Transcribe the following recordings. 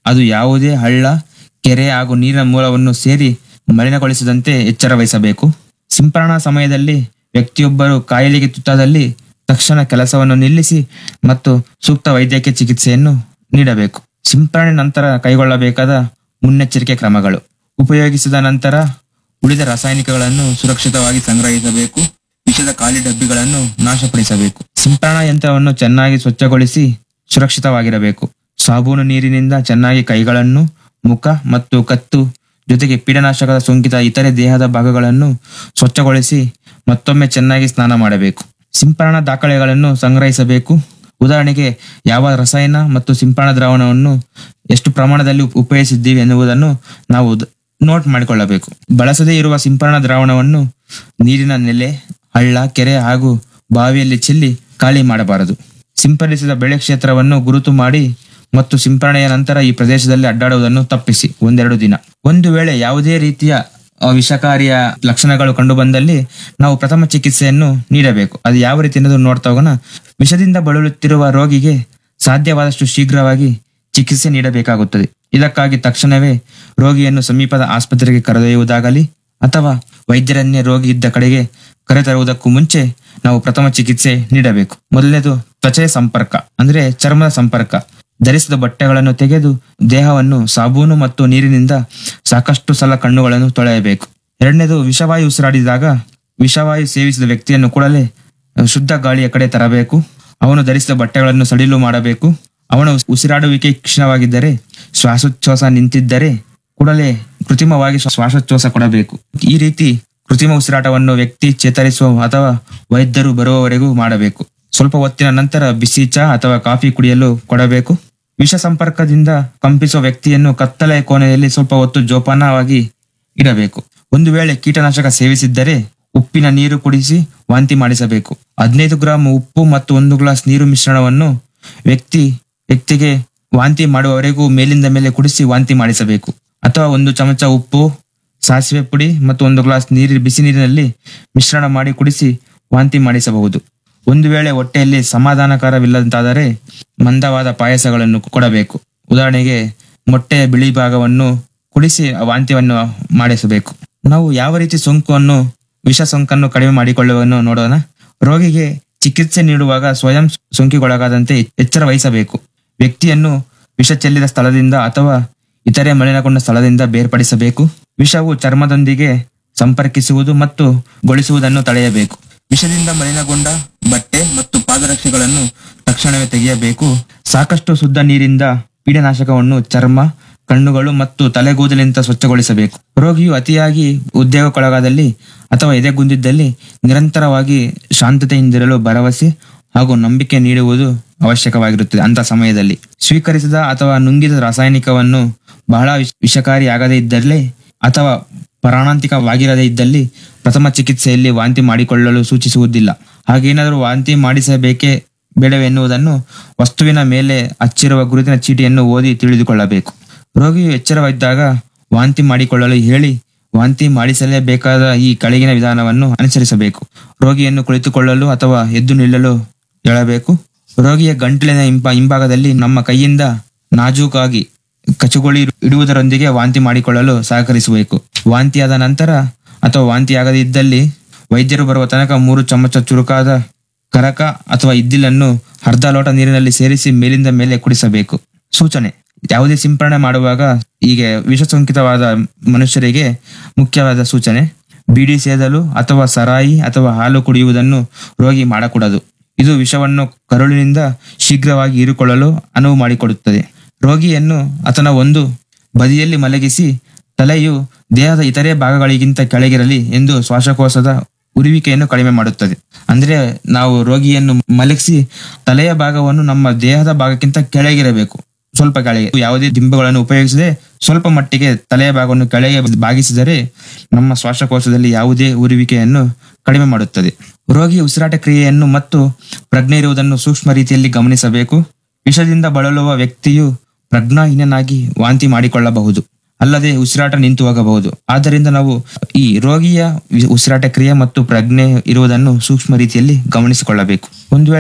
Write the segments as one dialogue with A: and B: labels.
A: ಅದು ಯಾವುದೇ ಹಳ್ಳ ಕೆರೆ ಹಾಗೂ ನೀರಿನ ಮೂಲವನ್ನು ಸೇರಿ ಮಲಿನಗೊಳಿಸದಂತೆ ಎಚ್ಚರ ವಹಿಸಬೇಕು ಸಿಂಪರಣಾ ಸಮಯದಲ್ಲಿ ವ್ಯಕ್ತಿಯೊಬ್ಬರು ಕಾಯಿಲೆಗೆ ತುತ್ತಾದಲ್ಲಿ ತಕ್ಷಣ ಕೆಲಸವನ್ನು ನಿಲ್ಲಿಸಿ ಮತ್ತು ಸೂಕ್ತ ವೈದ್ಯಕೀಯ ಚಿಕಿತ್ಸೆಯನ್ನು ನೀಡಬೇಕು ಸಿಂಪರಣೆ ನಂತರ ಕೈಗೊಳ್ಳಬೇಕಾದ ಮುನ್ನೆಚ್ಚರಿಕೆ ಕ್ರಮಗಳು ಉಪಯೋಗಿಸಿದ ನಂತರ ಉಳಿದ ರಾಸಾಯನಿಕಗಳನ್ನು ಸುರಕ್ಷಿತವಾಗಿ ಸಂಗ್ರಹಿಸಬೇಕು ವಿಷದ ಖಾಲಿ ಡಬ್ಬಿಗಳನ್ನು ನಾಶಪಡಿಸಬೇಕು ಸಿಂಪರಣಾ ಯಂತ್ರವನ್ನು ಚೆನ್ನಾಗಿ ಸ್ವಚ್ಛಗೊಳಿಸಿ ಸುರಕ್ಷಿತವಾಗಿರಬೇಕು ಸಾಬೂನು ನೀರಿನಿಂದ ಚೆನ್ನಾಗಿ ಕೈಗಳನ್ನು ಮುಖ ಮತ್ತು ಕತ್ತು ಜೊತೆಗೆ ಪೀಡನಾಶಕದ ಸೋಂಕಿತ ಇತರೆ ದೇಹದ ಭಾಗಗಳನ್ನು ಸ್ವಚ್ಛಗೊಳಿಸಿ ಮತ್ತೊಮ್ಮೆ ಚೆನ್ನಾಗಿ ಸ್ನಾನ ಮಾಡಬೇಕು ಸಿಂಪರಣಾ ದಾಖಲೆಗಳನ್ನು ಸಂಗ್ರಹಿಸಬೇಕು ಉದಾಹರಣೆಗೆ ಯಾವ ರಸಾಯನ ಮತ್ತು ಸಿಂಪರಣಾ ದ್ರಾವಣವನ್ನು ಎಷ್ಟು ಪ್ರಮಾಣದಲ್ಲಿ ಉಪ- ಉಪಯೋಗಿಸಿದ್ದೀವಿ ಎನ್ನುವುದನ್ನು ನಾವು ದ- ನೋಟ್ ಮಾಡಿಕೊಳ್ಳಬೇಕು ಬಳಸದೇ ಇರುವ ಸಿಂಪರಣಾ ದ್ರಾವಣವನ್ನು ನೀರಿನ ನೆಲೆ ಹಳ್ಳ ಕೆರೆ ಹಾಗೂ ಬಾವಿಯಲ್ಲಿ ಚೆಲ್ಲಿ ಖಾಲಿ ಮಾಡಬಾರದು ಸಿಂಪಡಿಸಿದ ಬೆಳೆ ಕ್ಷೇತ್ರವನ್ನು ಗುರುತು ಮಾಡಿ ಮತ್ತು ಸಿಂಪರಣೆಯ ನಂತರ ಈ ಪ್ರದೇಶದಲ್ಲಿ ಅಡ್ಡಾಡುವುದನ್ನು ತಪ್ಪಿಸಿ ಒಂದೆರಡು ದಿನ ಒಂದು ವೇಳೆ ಯಾವುದೇ ರೀತಿಯ ಆ, ವಿಷಕಾರಿಯ ಲಕ್ಷಣಗಳು ಕಂಡುಬಂದಲ್ಲಿ ನಾವು ಪ್ರಥಮ ಚಿಕಿತ್ಸೆಯನ್ನು ನೀಡಬೇಕು ಅದು ಯಾವ ರೀತಿ ಅನ್ನೋದು ನೋಡ್ತಾ ಹೋಗೋಣ ವಿಷದಿಂದ ಬಳಲುತ್ತಿರುವ ರೋಗಿಗೆ ಸಾಧ್ಯವಾದಷ್ಟು ಶೀಘ್ರವಾಗಿ ಚಿಕಿತ್ಸೆ ನೀಡಬೇಕಾಗುತ್ತದೆ ಇದಕ್ಕಾಗಿ ತಕ್ಷಣವೇ ರೋಗಿಯನ್ನು ಸಮೀಪದ ಆಸ್ಪತ್ರೆಗೆ ಕರೆದೊಯ್ಯುವುದಾಗಲಿ ಅಥವಾ ವೈದ್ಯರನ್ನೇ ರೋಗಿ ಇದ್ದ ಕಡೆಗೆ ಕರೆತರುವುದಕ್ಕೂ ಮುಂಚೆ ನಾವು ಪ್ರಥಮ ಚಿಕಿತ್ಸೆ ನೀಡಬೇಕು ಮೊದಲನೇದು ತ್ವಚೆಯ ಸಂಪರ್ಕ ಅಂದ್ರೆ ಚರ್ಮದ ಸಂಪರ್ಕ ಧರಿಸಿದ ಬಟ್ಟೆಗಳನ್ನು ತೆಗೆದು ದೇಹವನ್ನು ಸಾಬೂನು ಮತ್ತು ನೀರಿನಿಂದ ಸಾಕಷ್ಟು ಸಲ ಕಣ್ಣುಗಳನ್ನು ತೊಳೆಯಬೇಕು ಎರಡನೇದು ವಿಷವಾಯು ಉಸಿರಾಡಿದಾಗ ವಿಷವಾಯು ಸೇವಿಸಿದ ವ್ಯಕ್ತಿಯನ್ನು ಕೂಡಲೇ ಶುದ್ಧ ಗಾಳಿಯ ಕಡೆ ತರಬೇಕು ಅವನು ಧರಿಸಿದ ಬಟ್ಟೆಗಳನ್ನು ಸಡಿಲು ಮಾಡಬೇಕು ಅವನ ಉಸ್- ಉಸಿರಾಡುವಿಕೆ ಕ್ಷೀಣವಾಗಿದ್ದರೆ ಶ್ವಾಸೋಚ್ಛ್ವಾಸ ನಿಂತಿದ್ದರೆ ಕೂಡಲೇ ಕೃತ್ರಿಮವಾಗಿ ಶ್ವ- ಶ್ವಾಸೋಚ್ಛ್ವಾಸ ಕೊಡಬೇಕು ಈ ರೀತಿ ಕೃತ್ರಿಮ ಉಸಿರಾಟವನ್ನು ವ್ಯಕ್ತಿ ಚೇತರಿಸುವ ಅಥವಾ ವೈದ್ಯರು ಬರುವವರೆಗೂ ಮಾಡಬೇಕು ಸ್ವಲ್ಪ ಹೊತ್ತಿನ ನಂತರ ಬಿಸಿ ಚಹಾ ಅಥವಾ ಕಾಫಿ ಕುಡಿಯಲು ಕೊಡಬೇಕು ವಿಷ ಸಂಪರ್ಕದಿಂದ ಕಂಪಿಸುವ ವ್ಯಕ್ತಿಯನ್ನು ಕತ್ತಲೆಯ ಕೋಣೆಯಲ್ಲಿ ಸ್ವಲ್ಪ ಹೊತ್ತು ಜೋಪಾನವಾಗಿ ಇಡಬೇಕು ಒಂದು ವೇಳೆ ಕೀಟನಾಶಕ ಸೇವಿಸಿದ್ದರೆ ಉಪ್ಪಿನ ನೀರು ಕುಡಿಸಿ ವಾಂತಿ ಮಾಡಿಸಬೇಕು ಹದಿನೈದು ಗ್ರಾಂ ಉಪ್ಪು ಮತ್ತು ಒಂದು ಗ್ಲಾಸ್ ನೀರು ಮಿಶ್ರಣವನ್ನು ವ್ಯಕ್ತಿ ವ್ಯಕ್ತಿಗೆ ವಾಂತಿ ಮಾಡುವವರೆಗೂ ಮೇಲಿಂದ ಮೇಲೆ ಕುಡಿಸಿ ವಾಂತಿ ಮಾಡಿಸಬೇಕು ಅಥವಾ ಒಂದು ಚಮಚ ಉಪ್ಪು ಸಾಸಿವೆ ಪುಡಿ ಮತ್ತು ಒಂದು ಗ್ಲಾಸ್ ನೀರು ಬಿಸಿ ನೀರಿನಲ್ಲಿ ಮಿಶ್ರಣ ಮಾಡಿ ಕುಡಿಸಿ ವಾಂತಿ ಮಾಡಿಸಬಹುದು ಒಂದು ವೇಳೆ ಹೊಟ್ಟೆಯಲ್ಲಿ ಸಮಾಧಾನಕರವಿಲ್ಲದಂತಾದರೆ ಮಂದವಾದ ಪಾಯಸಗಳನ್ನು ಕೊಡಬೇಕು ಉದಾಹರಣೆಗೆ ಮೊಟ್ಟೆಯ ಬಿಳಿ ಭಾಗವನ್ನು ಕುಡಿಸಿ ಆ ವಾಂತಿಯನ್ನು ಮಾಡಿಸಬೇಕು ನಾವು ಯಾವ ರೀತಿ ಸೋಂಕನ್ನು ವಿಷ ಸೋಂಕನ್ನು ಕಡಿಮೆ ಮಾಡಿಕೊಳ್ಳುವನ್ನು ನೋಡೋಣ ರೋಗಿಗೆ ಚಿಕಿತ್ಸೆ ನೀಡುವಾಗ ಸ್ವಯಂ ಸೋಂಕಿಗೊಳಗಾದಂತೆ ಎಚ್ಚರ ವಹಿಸಬೇಕು ವ್ಯಕ್ತಿಯನ್ನು ವಿಷ ಚೆಲ್ಲಿದ ಸ್ಥಳದಿಂದ ಅಥವಾ ಇತರೆ ಮಲಿನಗೊಂಡ ಸ್ಥಳದಿಂದ ಬೇರ್ಪಡಿಸಬೇಕು ವಿಷವು ಚರ್ಮದೊಂದಿಗೆ ಸಂಪರ್ಕಿಸುವುದು ಮತ್ತು ಗೊಳಿಸುವುದನ್ನು ತಡೆಯಬೇಕು ವಿಷದಿಂದ ಮಲಿನಗೊಂಡ ಬಟ್ಟೆ ಮತ್ತು ಪಾದರಕ್ಷೆಗಳನ್ನು ತಕ್ಷಣವೇ ತೆಗೆಯಬೇಕು ಸಾಕಷ್ಟು ಶುದ್ಧ ನೀರಿಂದ ಪೀಡನಾಶಕವನ್ನು ಚರ್ಮ ಕಣ್ಣುಗಳು ಮತ್ತು ತಲೆಗೂದಲಿಂದ ಸ್ವಚ್ಛಗೊಳಿಸಬೇಕು ರೋಗಿಯು ಅತಿಯಾಗಿ ಉದ್ಯೋಗಕ್ಕೊಳಗಾದಲ್ಲಿ ಅಥವಾ ಎದೆಗುಂದಿದ್ದಲ್ಲಿ ನಿರಂತರವಾಗಿ ಶಾಂತತೆಯಿಂದಿರಲು ಭರವಸೆ ಹಾಗೂ ನಂಬಿಕೆ ನೀಡುವುದು ಅವಶ್ಯಕವಾಗಿರುತ್ತದೆ ಅಂತ ಸಮಯದಲ್ಲಿ ಸ್ವೀಕರಿಸಿದ ಅಥವಾ ನುಂಗಿದ ರಾಸಾಯನಿಕವನ್ನು ಬಹಳ ವಿಷ- ವಿಷಕಾರಿಯಾಗದೇ ಇದ್ದಲ್ಲಿ ಅಥವಾ ಪ್ರಾಣಾಂತಿಕವಾಗಿರದೇ ಇದ್ದಲ್ಲಿ ಪ್ರಥಮ ಚಿಕಿತ್ಸೆಯಲ್ಲಿ ವಾಂತಿ ಮಾಡಿಕೊಳ್ಳಲು ಸೂಚಿಸುವುದಿಲ್ಲ ಹಾಗೇನಾದರೂ ವಾಂತಿ ಮಾಡಿಸಬೇಕೇ ಬೇಡವೆನ್ನುವುದನ್ನು ವಸ್ತುವಿನ ಮೇಲೆ ಹಚ್ಚಿರುವ ಗುರುತಿನ ಚೀಟಿಯನ್ನು ಓದಿ ತಿಳಿದುಕೊಳ್ಳಬೇಕು ರೋಗಿಯು ಎಚ್ಚರವಿದ್ದಾಗ ವಾಂತಿ ಮಾಡಿಕೊಳ್ಳಲು ಹೇಳಿ ವಾಂತಿ ಮಾಡಿಸಲೇಬೇಕಾದ ಈ ಕೆಳಗಿನ ವಿಧಾನವನ್ನು ಅನುಸರಿಸಬೇಕು ರೋಗಿಯನ್ನು ಕುಳಿತುಕೊಳ್ಳಲು ಅಥವಾ ಎದ್ದು ನಿಲ್ಲಲು ಹೇಳಬೇಕು ರೋಗಿಯ ಗಂಟಲಿನ ಹಿಂಪ ಹಿಂಭಾಗದಲ್ಲಿ ನಮ್ಮ ಕೈಯಿಂದ ನಾಜೂಕಾಗಿ ಕಚುಗೊಳಿ ಇಡುವುದರೊಂದಿಗೆ ವಾಂತಿ ಮಾಡಿಕೊಳ್ಳಲು ಸಹಕರಿಸಬೇಕು ವಾಂತಿಯಾದ ನಂತರ ಅಥವಾ ವಾಂತಿಯಾಗದೇ ಇದ್ದಲ್ಲಿ ವೈದ್ಯರು ಬರುವ ತನಕ ಮೂರು ಚಮಚ ಚುರುಕಾದ ಕರಕ ಅಥವಾ ಇದ್ದಿಲನ್ನು ಅರ್ಧ ಲೋಟ ನೀರಿನಲ್ಲಿ ಸೇರಿಸಿ ಮೇಲಿಂದ ಮೇಲೆ ಕುಡಿಸಬೇಕು ಸೂಚನೆ ಯಾವುದೇ ಸಿಂಪರಣೆ ಮಾಡುವಾಗ ಈಗ ವಿಷ ಸೋಂಕಿತವಾದ ಮನುಷ್ಯರಿಗೆ ಮುಖ್ಯವಾದ ಸೂಚನೆ ಬೀಡಿ ಸೇದಲು ಅಥವಾ ಸರಾಯಿ ಅಥವಾ ಹಾಲು ಕುಡಿಯುವುದನ್ನು ರೋಗಿ ಮಾಡಕೂಡದು ಇದು ವಿಷವನ್ನು ಕರುಳಿನಿಂದ ಶೀಘ್ರವಾಗಿ ಹೀರಿಕೊಳ್ಳಲು ಅನುವು ಮಾಡಿಕೊಡುತ್ತದೆ ರೋಗಿಯನ್ನು ಆತನ ಒಂದು ಬದಿಯಲ್ಲಿ ಮಲಗಿಸಿ ತಲೆಯು ದೇಹದ ಇತರೆ ಭಾಗಗಳಿಗಿಂತ ಕೆಳಗಿರಲಿ ಎಂದು ಶ್ವಾಸಕೋಶದ ಉರಿವಿಕೆಯನ್ನು ಕಡಿಮೆ ಮಾಡುತ್ತದೆ ಅಂದ್ರೆ ನಾವು ರೋಗಿಯನ್ನು ಮಲಗಿಸಿ ತಲೆಯ ಭಾಗವನ್ನು ನಮ್ಮ ದೇಹದ ಭಾಗಕ್ಕಿಂತ ಕೆಳಗಿರಬೇಕು ಸ್ವಲ್ಪ ಕೆಳಗೆ ಯಾವುದೇ ದಿಂಬುಗಳನ್ನು ಉಪಯೋಗಿಸದೆ ಸ್ವಲ್ಪ ಮಟ್ಟಿಗೆ ತಲೆಯ ಭಾಗವನ್ನು ಕೆಳಗೆ ಬಾಗಿಸಿದರೆ ನಮ್ಮ ಶ್ವಾಸಕೋಶದಲ್ಲಿ ಯಾವುದೇ ಉರಿವಿಕೆಯನ್ನು ಕಡಿಮೆ ಮಾಡುತ್ತದೆ ರೋಗಿಯ ಉಸಿರಾಟ ಕ್ರಿಯೆಯನ್ನು ಮತ್ತು ಪ್ರಜ್ಞೆ ಇರುವುದನ್ನು ಸೂಕ್ಷ್ಮ ರೀತಿಯಲ್ಲಿ ಗಮನಿಸಬೇಕು ವಿಷದಿಂದ ಬಳಲುವ ವ್ಯಕ್ತಿಯು ಪ್ರಜ್ಞಾಹೀನನಾಗಿ ವಾಂತಿ ಮಾಡಿಕೊಳ್ಳಬಹುದು ಅಲ್ಲದೆ ಉಸಿರಾಟ ನಿಂತು ಹೋಗಬಹುದು ಆದ್ದರಿಂದ ನಾವು ಈ ರೋಗಿಯ ವಿ- ಉಸಿರಾಟ ಕ್ರಿಯೆ ಮತ್ತು ಪ್ರಜ್ಞೆ ಇರುವುದನ್ನು ಸೂಕ್ಷ್ಮ ರೀತಿಯಲ್ಲಿ ಗಮನಿಸಿಕೊಳ್ಳಬೇಕು ಒಂದು ವೇಳೆ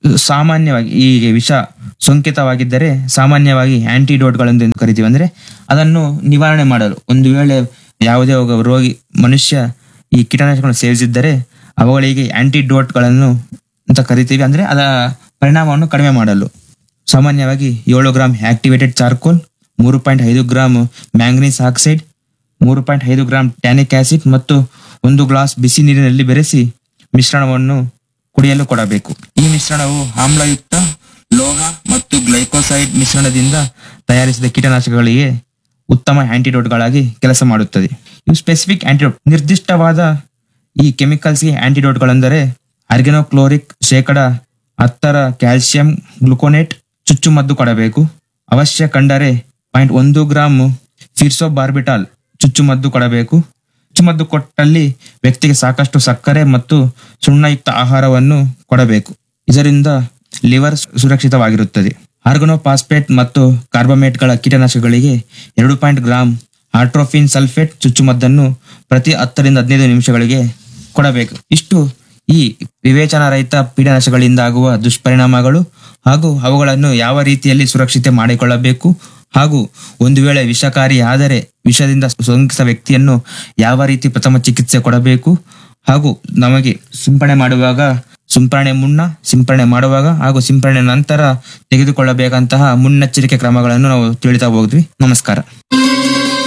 A: ಸಾಮಾನ್ಯವಾಗಿ ಈ ವಿಷ ಸೋಂಕಿತವಾಗಿದ್ದರೆ ಸಾಮಾನ್ಯವಾಗಿ ಆಂಟಿಡೋಟ್ಗಳೆಂದು ಎಂದು ಕರಿತೀವಿ ಅಂದ್ರೆ ಅದನ್ನು ನಿವಾರಣೆ ಮಾಡಲು ಒಂದು ವೇಳೆ ಯಾವುದೇ ಒಬ್ಬ ರೋಗಿ ಮನುಷ್ಯ ಈ ಕೀಟನಾಶಕಗಳನ್ನು ಸೇವಿಸಿದ್ದರೆ ಅವುಗಳಿಗೆ ಆಂಟಿಡೋಟ್ಗಳನ್ನು ಅಂತ ಕರಿತೀವಿ ಅಂದ್ರೆ ಅದರ ಪರಿಣಾಮವನ್ನು ಕಡಿಮೆ ಮಾಡಲು ಸಾಮಾನ್ಯವಾಗಿ ಏಳು ಗ್ರಾಂ ಆಕ್ಟಿವೇಟೆಡ್ ಚಾರ್ಕೋಲ್ ಮೂರು ಪಾಯಿಂಟ್ ಐದು ಗ್ರಾಂ ಮ್ಯಾಂಗನೀಸ್ ಆಕ್ಸೈಡ್ ಮೂರು ಪಾಯಿಂಟ್ ಐದು ಗ್ರಾಂ ಟ್ಯಾನಿಕ್ ಆಸಿಡ್ ಮತ್ತು ಒಂದು ಗ್ಲಾಸ್ ಬಿಸಿ ನೀರಿನಲ್ಲಿ ಬೆರೆಸಿ ಮಿಶ್ರಣವನ್ನು ಕುಡಿಯಲು ಕೊಡಬೇಕು ಈ ಮಿಶ್ರಣವು ಆಮ್ಲಯುಕ್ತ ಲೋಹ ಮತ್ತು ಗ್ಲೈಕೋಸೈಡ್ ಮಿಶ್ರಣದಿಂದ ತಯಾರಿಸಿದ ಕೀಟನಾಶಕಗಳಿಗೆ ಉತ್ತಮ ಆಂಟಿಡೋಟ್ಗಳಾಗಿ ಕೆಲಸ ಮಾಡುತ್ತದೆ ಇವು ಸ್ಪೆಸಿಫಿಕ್ ಆಂಟಿಡೋಟ್ ನಿರ್ದಿಷ್ಟವಾದ ಈ ಕೆಮಿಕಲ್ಸ್ಗೆ ಆಂಟಿಡೋಟ್ಗಳೆಂದರೆ ಆರ್ಗೆನೋಕ್ಲೋರಿಕ್ ಶೇಕಡ ಹತ್ತರ ಕ್ಯಾಲ್ಸಿಯಂ ಗ್ಲುಕೋನೇಟ್ ಚುಚ್ಚುಮದ್ದು ಕೊಡಬೇಕು ಅವಶ್ಯ ಕಂಡರೆ ಪಾಯಿಂಟ್ ಒಂದು ಗ್ರಾಮ್ ಫಿರ್ಸೋಬಾರ್ಬಿಟಾಲ್ ಚುಚ್ಚುಮದ್ದು ಕೊಡಬೇಕು ಚುಚ್ಚುಮದ್ದು ಕೊಟ್ಟಲ್ಲಿ ವ್ಯಕ್ತಿಗೆ ಸಾಕಷ್ಟು ಸಕ್ಕರೆ ಮತ್ತು ಸುಣ್ಣಯುಕ್ತ ಆಹಾರವನ್ನು ಕೊಡಬೇಕು ಇದರಿಂದ ಲಿವರ್ ಸುರಕ್ಷಿತವಾಗಿರುತ್ತದೆ ಆರ್ಗನೋಪಾಸ್ಪೇಟ್ ಮತ್ತು ಕಾರ್ಬಮೇಟ್ಗಳ ಕೀಟನಾಶಕಗಳಿಗೆ ಎರಡು ಪಾಯಿಂಟ್ ಗ್ರಾಂ ಆಟ್ರೋಫಿನ್ ಸಲ್ಫೇಟ್ ಚುಚ್ಚುಮದ್ದನ್ನು ಪ್ರತಿ ಹತ್ತರಿಂದ ಹದಿನೈದು ನಿಮಿಷಗಳಿಗೆ ಕೊಡಬೇಕು ಇಷ್ಟು ಈ ವಿವೇಚನಾರಹಿತ ಕೀಟನಾಶಕಗಳಿಂದ ಆಗುವ ದುಷ್ಪರಿಣಾಮಗಳು ಹಾಗೂ ಅವುಗಳನ್ನು ಯಾವ ರೀತಿಯಲ್ಲಿ ಸುರಕ್ಷಿತ ಮಾಡಿಕೊಳ್ಳಬೇಕು ಹಾಗೂ ಒಂದು ವೇಳೆ ವಿಷಕಾರಿ ಆದರೆ ವಿಷದಿಂದ ಸೋಂಕಿತ ವ್ಯಕ್ತಿಯನ್ನು ಯಾವ ರೀತಿ ಪ್ರಥಮ ಚಿಕಿತ್ಸೆ ಕೊಡಬೇಕು ಹಾಗೂ ನಮಗೆ ಸಿಂಪಡಣೆ ಮಾಡುವಾಗ ಸಿಂಪರಣೆ ಮುನ್ನ ಸಿಂಪರಣೆ ಮಾಡುವಾಗ ಹಾಗೂ ಸಿಂಪರಣೆ ನಂತರ ತೆಗೆದುಕೊಳ್ಳಬೇಕಂತಹ ಮುನ್ನೆಚ್ಚರಿಕೆ ಕ್ರಮಗಳನ್ನು ನಾವು ತಿಳಿತಾ ಹೋದ್ವಿ ನಮಸ್ಕಾರ